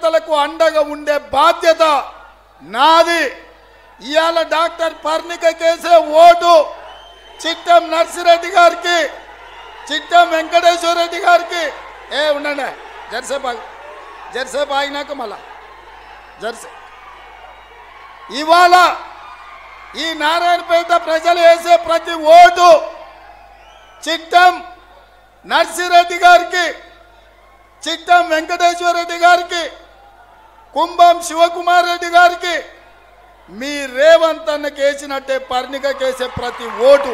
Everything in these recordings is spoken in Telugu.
పేదలకు అండగా ఉండే బాధ్యత నాది ఇవాళ డాక్టర్ పర్ణిక కేసే ఓటు చిట్టం నర్సిరెడ్డి గారికి చిట్టం వెంకటేశ్వర రెడ్డి గారికి ఏ ఉండండి జెర్సేపు ఆగు జెర్సేపు ఆగినాక మళ్ళా జెర్సే ఇవాళ ఈ నారాయణపేట ప్రజలు వేసే ప్రతి ఓటు చిట్టం నర్సిరెడ్డి గారికి చిట్టం వెంకటేశ్వర రెడ్డి గారికి కుంభం శివకుమార్ రెడ్డి గారికి మీ రేవంత్ అన్న కేసినట్టే పర్ణిక కేసే ప్రతి ఓటు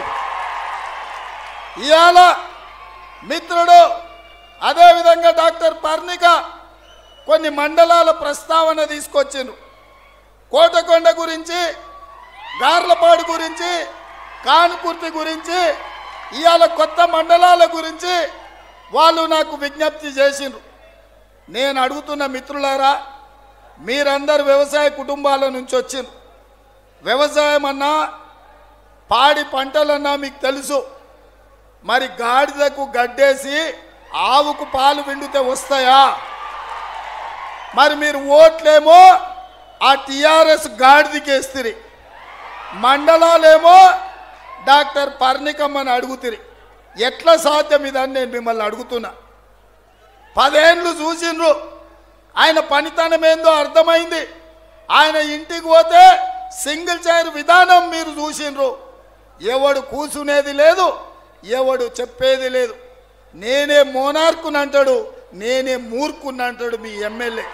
ఇవాళ మిత్రుడు అదేవిధంగా డాక్టర్ పర్ణిక కొన్ని మండలాల ప్రస్తావన తీసుకొచ్చిండ్రు కోటకొండ గురించి గార్లపాడు గురించి కానుకుర్తి గురించి ఇవాళ కొత్త మండలాల గురించి వాళ్ళు నాకు విజ్ఞప్తి చేసిండ్రు నేను అడుగుతున్న మిత్రులారా మీరందరు వ్యవసాయ కుటుంబాల నుంచి వచ్చిండ్రు వ్యవసాయం అన్నా పాడి పంటలన్నా మీకు తెలుసు మరి గాడిదకు గడ్డేసి ఆవుకు పాలు విండితే వస్తాయా మరి మీరు ఓట్లేమో ఆ టిఆర్ఎస్ గాడిదికేస్తిరి మండలాలేమో డాక్టర్ పర్ణికమ్మని అడుగుతిరి ఎట్లా సాధ్యం ఇదని నేను మిమ్మల్ని అడుగుతున్నా పదేళ్ళు చూసిండ్రు ఆయన పనితనం ఏందో అర్థమైంది ఆయన ఇంటికి పోతే సింగిల్ చైర్ విధానం మీరు చూసిండ్రు ఎవడు కూసునేది లేదు ఎవడు చెప్పేది లేదు నేనే మోనార్కుని అంటాడు నేనే మూర్ఖుని అంటాడు మీ ఎమ్మెల్యే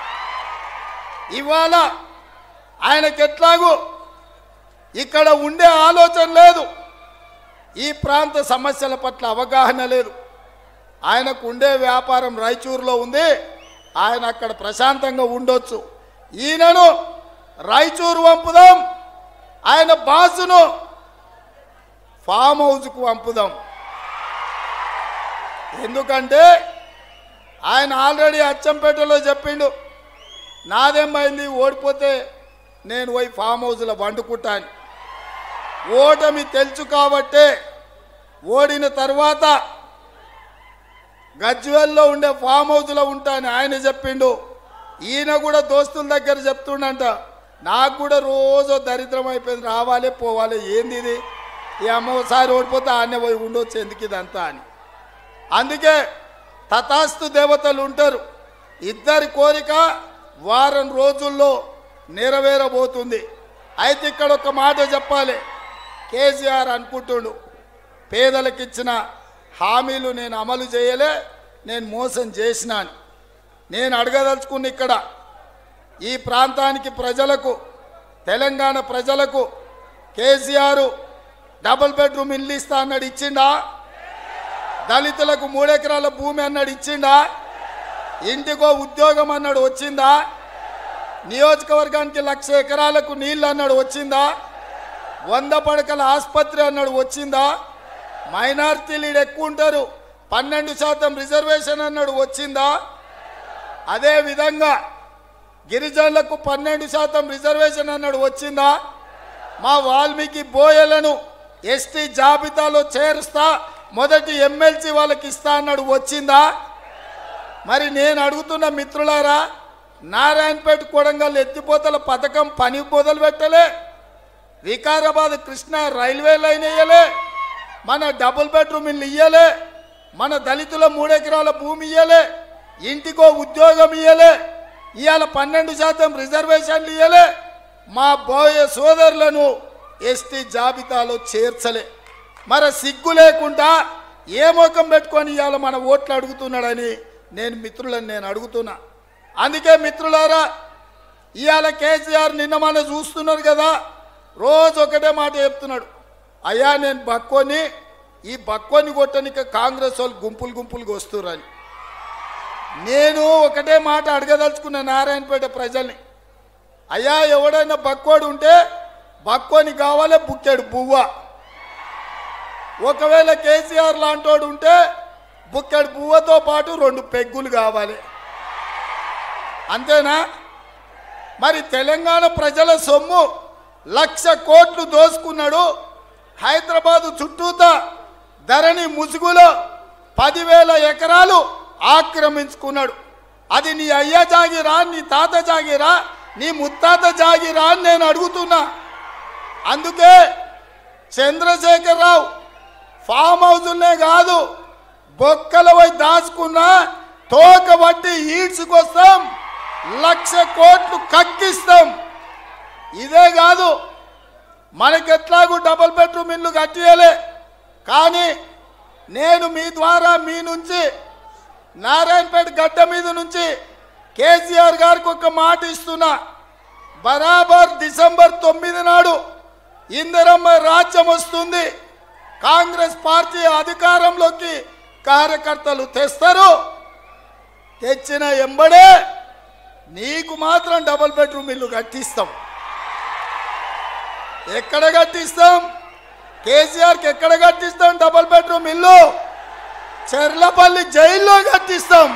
ఇవాళ ఆయనకి ఎట్లాగూ ఇక్కడ ఉండే ఆలోచన లేదు ఈ ప్రాంత సమస్యల పట్ల అవగాహన లేదు ఆయనకు ఉండే వ్యాపారం రాయచూరులో ఉంది ఆయన అక్కడ ప్రశాంతంగా ఉండొచ్చు ఈయనను రాయచూరు పంపుదాం ఆయన బాసును ఫామ్ హౌస్కు పంపుదాం ఎందుకంటే ఆయన ఆల్రెడీ అచ్చంపేటలో చెప్పిండు నాదేమైంది ఓడిపోతే నేను పోయి ఫామ్ హౌస్లో వండుకుంటాను ఓటమి తెలుసు కాబట్టే ఓడిన తర్వాత గజ్వెల్లో ఉండే ఫామ్ హౌస్లో ఉంటాను ఆయన చెప్పిండు ఈయన కూడా దోస్తుల దగ్గర చెప్తుండంట నాకు కూడా రోజు దరిద్రం అయిపోయింది రావాలి పోవాలి ఏంది ఇది ఈ అమ్మ ఒకసారి ఓడిపోతే ఆనే పోయి ఉండొచ్చు ఎందుకు ఇదంతా అని అందుకే తథాస్తు దేవతలు ఉంటారు ఇద్దరి కోరిక వారం రోజుల్లో నెరవేరబోతుంది అయితే ఇక్కడ ఒక మాట చెప్పాలి కేసీఆర్ అనుకుంటుండు పేదలకు ఇచ్చిన హామీలు నేను అమలు చేయలే నేను మోసం చేసిన అని నేను అడగదలుచుకున్న ఇక్కడ ఈ ప్రాంతానికి ప్రజలకు తెలంగాణ ప్రజలకు కేసీఆర్ డబుల్ బెడ్రూమ్ ఇల్లు ఇస్తా అన్నాడు ఇచ్చిండా దళితులకు మూడెకరాల భూమి అన్నాడు ఇచ్చిండా ఇంటికో ఉద్యోగం అన్నాడు వచ్చిందా నియోజకవర్గానికి లక్ష ఎకరాలకు నీళ్ళు అన్నాడు వచ్చిందా వంద పడకల ఆసుపత్రి అన్నాడు వచ్చిందా మైనార్టీలు ఈడ ఎక్కువ ఉంటారు పన్నెండు శాతం రిజర్వేషన్ అన్నాడు వచ్చిందా అదే విధంగా గిరిజనులకు పన్నెండు శాతం రిజర్వేషన్ అన్నాడు వచ్చిందా మా వాల్మీకి బోయలను ఎస్టీ జాబితాలో చేరుస్తా మొదటి ఎమ్మెల్సీ వాళ్ళకి ఇస్తా అన్నాడు వచ్చిందా మరి నేను అడుగుతున్న మిత్రులారా నారాయణపేట కొడంగల్ ఎత్తిపోతల పథకం పని మొదలు పెట్టలే వికారాబాద్ కృష్ణ రైల్వే లైన్ వేయలే మన డబుల్ బెడ్రూమ్ ఇల్లు ఇయ్యలే మన దళితుల మూడెకరాల భూమి ఇయ్యలే ఇంటికో ఉద్యోగం ఇయ్యలే ఇవాళ పన్నెండు శాతం రిజర్వేషన్లు ఇయ్యలే మా బోయ సోదరులను ఎస్టీ జాబితాలో చేర్చలే మరి సిగ్గు లేకుండా ఏ ముఖం పెట్టుకొని ఇవాళ మన ఓట్లు అడుగుతున్నాడని నేను మిత్రులను నేను అడుగుతున్నా అందుకే మిత్రులారా ఇవాళ కేసీఆర్ నిన్న మన చూస్తున్నారు కదా రోజు ఒకటే మాట చెప్తున్నాడు అయ్యా నేను బక్కోని ఈ బక్కోని కొట్టనిక కాంగ్రెస్ వాళ్ళు గుంపులు గుంపులుగా వస్తుర్రని నేను ఒకటే మాట అడగదలుచుకున్న నారాయణపేట ప్రజల్ని అయ్యా ఎవడైనా బక్కోడు ఉంటే బక్కోని కావాలి బుక్కెడు బువ్వ ఒకవేళ కేసీఆర్ లాంటోడు ఉంటే బుక్కెడు బువ్వతో పాటు రెండు పెగ్గులు కావాలి అంతేనా మరి తెలంగాణ ప్రజల సొమ్ము లక్ష కోట్లు దోసుకున్నాడు హైదరాబాదు చుట్టూత ధరణి ముసుగులో పదివేల ఎకరాలు ఆక్రమించుకున్నాడు అది నీ అయ్య జాగిరా నీ తాత జాగిరా నీ ముత్తాత జాగిరా అని నేను అడుగుతున్నా అందుకే చంద్రశేఖరరావు ఫామ్ హౌజుల్నే కాదు బొక్కల పోయి దాచుకున్నా తోక బట్టి ఈడ్చుకొస్తాం లక్ష కోట్లు కక్కిస్తాం ఇదే కాదు మనకెట్లాగూ డబుల్ బెడ్రూమ్ ఇల్లు కట్టియలే కానీ నేను మీ ద్వారా మీ నుంచి నారాయణపేట గడ్డ మీద నుంచి కేసీఆర్ గారికి ఒక మాట ఇస్తున్నా బరాబర్ డిసెంబర్ తొమ్మిది నాడు ఇందిరమ్మ రాజ్యం వస్తుంది కాంగ్రెస్ పార్టీ అధికారంలోకి కార్యకర్తలు తెస్తారు తెచ్చిన ఎంబడే నీకు మాత్రం డబుల్ బెడ్రూమ్ ఇల్లు కట్టిస్తాం ఎక్కడ కట్టిస్తాం కేసీఆర్కి ఎక్కడ కట్టిస్తాం డబుల్ బెడ్రూమ్ ఇల్లు చెర్లపల్లి జైల్లో కట్టిస్తాం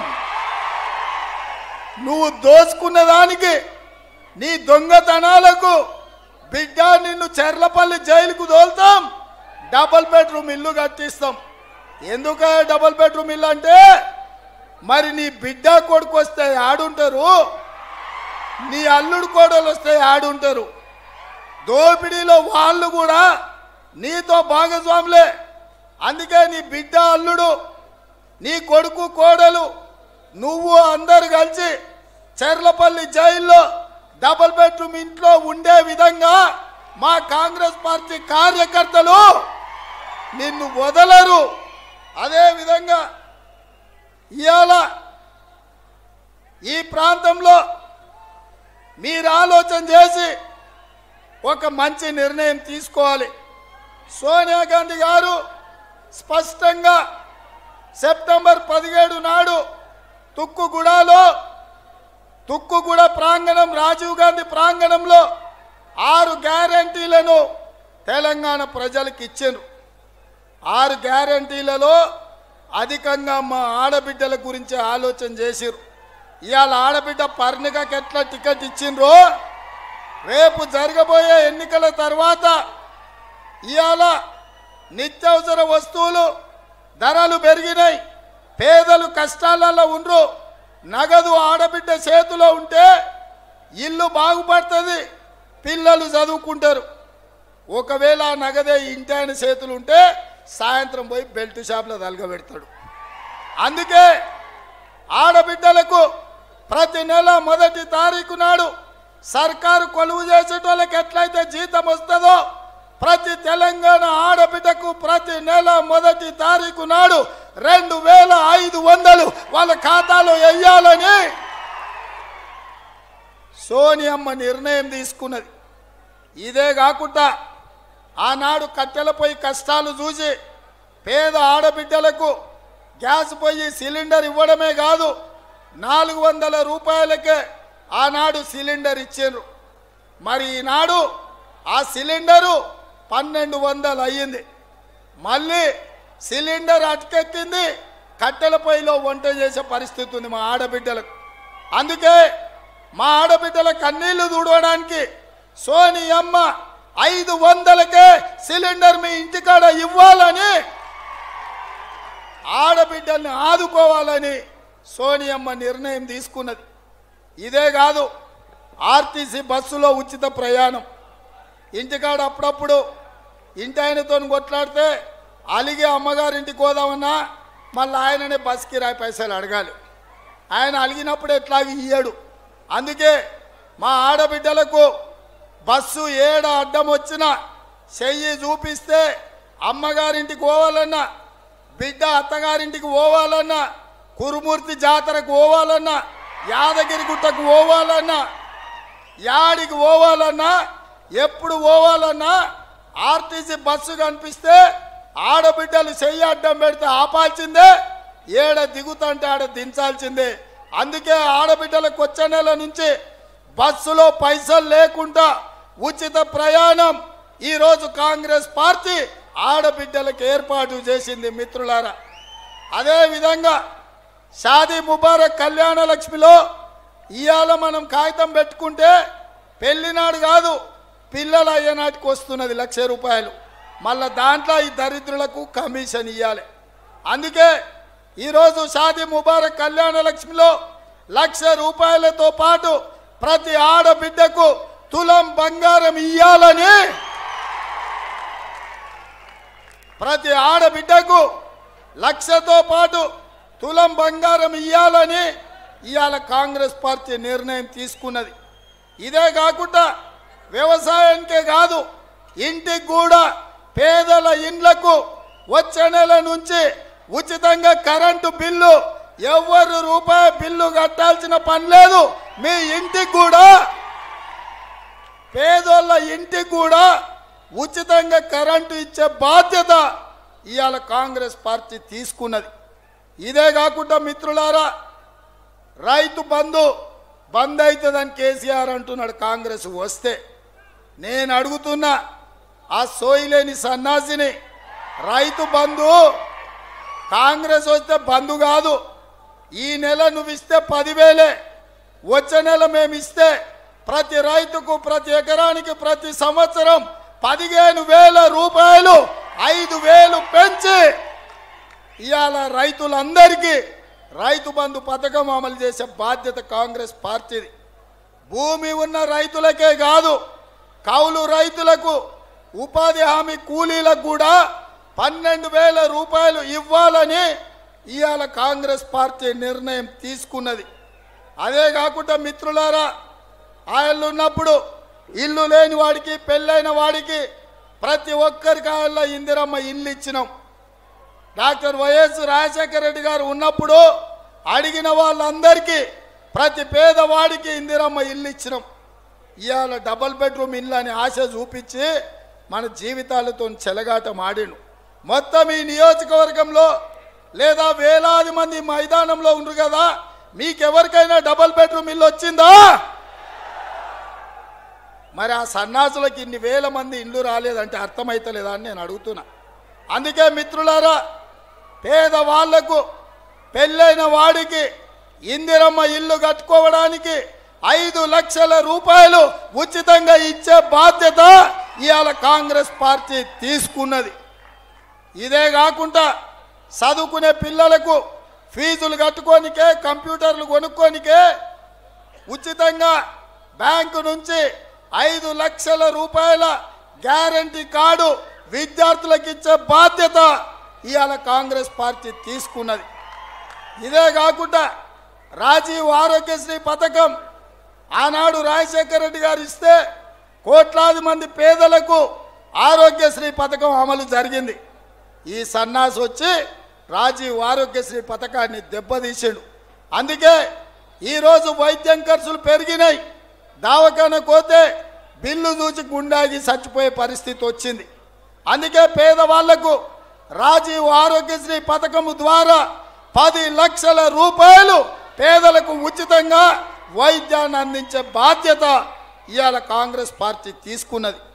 నువ్వు దోచుకున్న దానికి నీ దొంగతనాలకు బిడ్డ నిన్ను చెర్లపల్లి జైలుకు దోల్తాం డబుల్ బెడ్రూమ్ ఇల్లు కట్టిస్తాం ఎందుక డబుల్ బెడ్రూమ్ ఇల్లు అంటే మరి నీ బిడ్డ కొడుకు వస్తే ఆడుంటారు నీ అల్లుడు కోడలు వస్తే ఆడుంటారు దోపిడీలో వాళ్ళు కూడా నీతో భాగస్వాములే అందుకే నీ బిడ్డ అల్లుడు నీ కొడుకు కోడలు నువ్వు అందరు కలిసి చెర్లపల్లి జైల్లో డబుల్ బెడ్రూమ్ ఇంట్లో ఉండే విధంగా మా కాంగ్రెస్ పార్టీ కార్యకర్తలు నిన్ను వదలరు అదే విధంగా ఇవాళ ఈ ప్రాంతంలో మీరు ఆలోచన చేసి ఒక మంచి నిర్ణయం తీసుకోవాలి సోనియా గాంధీ గారు స్పష్టంగా సెప్టెంబర్ పదిహేడు నాడు తుక్కుగూడలో తుక్కుగూడ ప్రాంగణం రాజీవ్ గాంధీ ప్రాంగణంలో ఆరు గ్యారంటీలను తెలంగాణ ప్రజలకు ఇచ్చారు ఆరు గ్యారంటీలలో అధికంగా మా ఆడబిడ్డల గురించి ఆలోచన చేసిరు ఇవాళ ఆడబిడ్డ పర్ణికకి ఎట్లా టికెట్ ఇచ్చిండ్రో రేపు జరగబోయే ఎన్నికల తర్వాత ఇవాళ నిత్యావసర వస్తువులు ధరలు పెరిగినాయి పేదలు కష్టాలలో ఉండ్రు నగదు ఆడబిడ్డ చేతిలో ఉంటే ఇల్లు బాగుపడుతుంది పిల్లలు చదువుకుంటారు ఒకవేళ ఆ నగదే ఇంటి ఆయన చేతులు ఉంటే సాయంత్రం పోయి బెల్ట్ షాప్లో తలగబెడతాడు అందుకే ఆడబిడ్డలకు ప్రతి నెల మొదటి తారీఖు నాడు సర్కారు కొలువు చేసేటోళ్ళకి ఎట్లయితే జీతం వస్తుందో ప్రతి తెలంగాణ ఆడబిడ్డకు ప్రతి నెల మొదటి తారీఖు నాడు రెండు వేల ఐదు వందలు వాళ్ళ ఖాతాలో వెయ్యాలని సోనియమ్మ నిర్ణయం తీసుకున్నది ఇదే కాకుండా ఆనాడు కట్టెలపై కష్టాలు చూసి పేద ఆడబిడ్డలకు గ్యాస్ పొయ్యి సిలిండర్ ఇవ్వడమే కాదు నాలుగు వందల రూపాయలకే ఆనాడు సిలిండర్ ఇచ్చారు మరి ఈనాడు ఆ సిలిండరు పన్నెండు వందలు అయ్యింది మళ్ళీ సిలిండర్ అటకెక్కింది కట్టెల పొయ్యిలో వంట చేసే పరిస్థితి ఉంది మా ఆడబిడ్డలకు అందుకే మా ఆడబిడ్డల కన్నీళ్లు దూడవడానికి సోని అమ్మ ఐదు వందలకే సిలిండర్ మీ ఇంటికాడ ఇవ్వాలని ఆడబిడ్డల్ని ఆదుకోవాలని సోనియమ్మ నిర్ణయం తీసుకున్నది ఇదే కాదు ఆర్టీసీ బస్సులో ఉచిత ప్రయాణం ఇంటికాడ అప్పుడప్పుడు ఇంటి ఆయనతో కొట్లాడితే అలిగే అమ్మగారింటికి పోదామన్నా మళ్ళీ ఆయననే బస్ కిరాయి పైసలు అడగాలి ఆయన అలిగినప్పుడు ఎట్లాగ ఇయ్యడు అందుకే మా ఆడబిడ్డలకు బస్సు ఏడ అడ్డం వచ్చినా చెయ్యి చూపిస్తే అమ్మగారింటికి పోవాలన్నా బిడ్డ అత్తగారింటికి పోవాలన్నా కురుమూర్తి జాతరకు పోవాలన్నా యాదగిరి గుట్టకు పోవాలన్నా యాడికి పోవాలన్నా ఎప్పుడు పోవాలన్నా ఆర్టీసీ బస్సు కనిపిస్తే ఆడబిడ్డలు చెయ్యి అడ్డం పెడితే ఆపాల్సిందే ఏడ దిగుతుంటే ఆడ దించాల్సిందే అందుకే ఆడబిడ్డలకు వచ్చే నెల నుంచి బస్సులో పైసలు లేకుండా ఉచిత ప్రయాణం ఈరోజు కాంగ్రెస్ పార్టీ ఆడబిడ్డలకు ఏర్పాటు చేసింది మిత్రులారా అదే విధంగా షాదీ ముబారక్ కళ్యాణ లక్ష్మిలో ఇవాళ మనం కాగితం పెట్టుకుంటే పెళ్లినాడు కాదు పిల్లలు అయ్యేనాటికి వస్తున్నది లక్ష రూపాయలు మళ్ళా దాంట్లో ఈ దరిద్రులకు కమిషన్ ఇవ్వాలి అందుకే ఈరోజు షాదీ ముబారక్ కళ్యాణ లక్ష్మిలో లక్ష రూపాయలతో పాటు ప్రతి ఆడబిడ్డకు తులం బంగారం ఇయ్యాలని ప్రతి ఆడబిడ్డకు లక్షతో పాటు తులం బంగారం ఇయ్యాలని ఇవాళ కాంగ్రెస్ పార్టీ నిర్ణయం తీసుకున్నది ఇదే కాకుండా వ్యవసాయానికే కాదు ఇంటికి కూడా పేదల ఇండ్లకు వచ్చే నెల నుంచి ఉచితంగా కరెంటు బిల్లు ఎవరు రూపాయి బిల్లు కట్టాల్సిన పని లేదు మీ ఇంటికి కూడా పేదోళ్ళ ఇంటికి కూడా ఉచితంగా కరెంటు ఇచ్చే బాధ్యత ఇవాళ కాంగ్రెస్ పార్టీ తీసుకున్నది ఇదే కాకుండా మిత్రులారా రైతు బంధు బంద్ అవుతుందని కేసీఆర్ అంటున్నాడు కాంగ్రెస్ వస్తే నేను అడుగుతున్నా ఆ సోయిలేని సన్నాసిని రైతు బంధు కాంగ్రెస్ వస్తే బంధు కాదు ఈ నెల నువ్వు ఇస్తే పదివేలే వచ్చే నెల మేము ఇస్తే ప్రతి రైతుకు ప్రతి ఎకరానికి ప్రతి సంవత్సరం పదిహేను వేల రూపాయలు ఐదు వేలు పెంచి ఇవాళ రైతులందరికీ రైతు బంధు పథకం అమలు చేసే బాధ్యత కాంగ్రెస్ పార్టీది భూమి ఉన్న రైతులకే కాదు కౌలు రైతులకు ఉపాధి హామీ కూలీలకు కూడా పన్నెండు వేల రూపాయలు ఇవ్వాలని ఇవాళ కాంగ్రెస్ పార్టీ నిర్ణయం తీసుకున్నది అదే కాకుండా మిత్రులారా ఆయళ్ళు ఉన్నప్పుడు ఇల్లు లేని వాడికి పెళ్ళైన వాడికి ప్రతి ఒక్కరికి ఆయళ్ళ ఇందిరమ్మ ఇల్లు ఇచ్చినాం డాక్టర్ వైఎస్ రాజశేఖర రెడ్డి గారు ఉన్నప్పుడు అడిగిన వాళ్ళందరికీ ప్రతి పేదవాడికి ఇందిరమ్మ ఇల్లు ఇచ్చినాం ఇవాళ డబల్ బెడ్రూమ్ ఇల్లు అని ఆశ చూపించి మన జీవితాలతో చెలగాటం ఆడిను మొత్తం ఈ నియోజకవర్గంలో లేదా వేలాది మంది మైదానంలో ఉండరు కదా మీకెవరికైనా డబల్ బెడ్రూమ్ ఇల్లు వచ్చిందా మరి ఆ సన్నాసులకు ఇన్ని వేల మంది ఇల్లు రాలేదంటే అర్థమైతలేదా అని నేను అడుగుతున్నా అందుకే మిత్రులారా పేదవాళ్లకు పెళ్ళైన వాడికి ఇందిరమ్మ ఇల్లు కట్టుకోవడానికి ఐదు లక్షల రూపాయలు ఉచితంగా ఇచ్చే బాధ్యత ఇవాళ కాంగ్రెస్ పార్టీ తీసుకున్నది ఇదే కాకుండా చదువుకునే పిల్లలకు ఫీజులు కట్టుకోనికే కంప్యూటర్లు కొనుక్కోనికే ఉచితంగా బ్యాంకు నుంచి ఐదు లక్షల రూపాయల గ్యారంటీ కార్డు విద్యార్థులకు ఇచ్చే బాధ్యత ఇవాళ కాంగ్రెస్ పార్టీ తీసుకున్నది ఇదే కాకుండా రాజీవ్ ఆరోగ్యశ్రీ పథకం ఆనాడు రాజశేఖర రెడ్డి గారు ఇస్తే కోట్లాది మంది పేదలకు ఆరోగ్యశ్రీ పథకం అమలు జరిగింది ఈ సన్నాసి వచ్చి రాజీవ్ ఆరోగ్యశ్రీ పథకాన్ని దెబ్బతీసాడు అందుకే ఈరోజు వైద్యం ఖర్చులు పెరిగినాయి దావకాన పోతే బిల్లు చూసి గుండాగి చచ్చిపోయే పరిస్థితి వచ్చింది అందుకే పేదవాళ్లకు రాజీవ్ ఆరోగ్యశ్రీ పథకము ద్వారా పది లక్షల రూపాయలు పేదలకు ఉచితంగా వైద్యాన్ని అందించే బాధ్యత ఇవాళ కాంగ్రెస్ పార్టీ తీసుకున్నది